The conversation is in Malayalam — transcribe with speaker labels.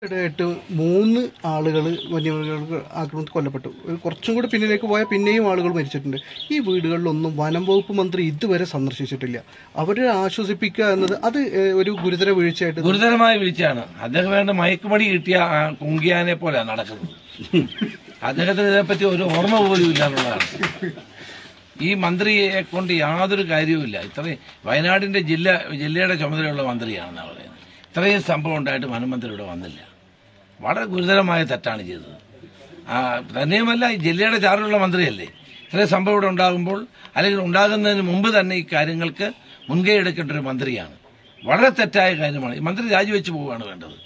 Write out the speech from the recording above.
Speaker 1: ആയിട്ട് മൂന്ന് ആളുകൾ വന്യമൃഗങ്ങൾക്ക് ആക്രമണത്തിൽ കൊല്ലപ്പെട്ടു ഒരു കുറച്ചും കൂടി പിന്നിലേക്ക് പോയാൽ പിന്നെയും ആളുകൾ മരിച്ചിട്ടുണ്ട് ഈ വീടുകളിലൊന്നും വനം വകുപ്പ് മന്ത്രി ഇതുവരെ സന്ദർശിച്ചിട്ടില്ല അവരെ ആശ്വസിപ്പിക്കുക എന്നത് അത് ഏഹ്, ഒരു ഗുരുതര വീഴ്ചയായിട്ട്
Speaker 2: ഗുരുതരമായ വീഴ്ചയാണ് അദ്ദേഹം വേണ്ട മയക്കുമടി കിട്ടിയ ആ കുങ്കിയാനെ പോലെ നടക്കുന്നത് അദ്ദേഹത്തിന് ഇതിനെപ്പറ്റി ഒരു ഓർമ്മ പോലും ഇല്ല എന്നുള്ളതാണ് ഈ മന്ത്രിയെ കൊണ്ട് യാതൊരു കാര്യവുമില്ല ഇത്രയും വയനാടിന്റെ ജില്ല ജില്ലയുടെ ചുമതലയുള്ള മന്ത്രിയാണെന്നാണ് പറയുന്നത് ഇത്രയും സംഭവം ഉണ്ടായിട്ട് വനമന്ത്രി ഇവിടെ വന്നില്ല വളരെ ഗുരുതരമായ തെറ്റാണ് ചെയ്തത് ആ, തന്നെയുമല്ല ഈ ജില്ലയുടെ ചാർജുള്ള മന്ത്രിയല്ലേ ഇത്രയും സംഭവം ഇവിടെ ഉണ്ടാകുമ്പോൾ അല്ലെങ്കിൽ ഉണ്ടാകുന്നതിന് മുമ്പ് തന്നെ ഈ കാര്യങ്ങൾക്ക് മുൻകൈ എടുക്കേണ്ട ഒരു മന്ത്രിയാണ് വളരെ തെറ്റായ കാര്യമാണ് ഈ മന്ത്രി രാജിവെച്ച് പോവുകയാണ് വേണ്ടത്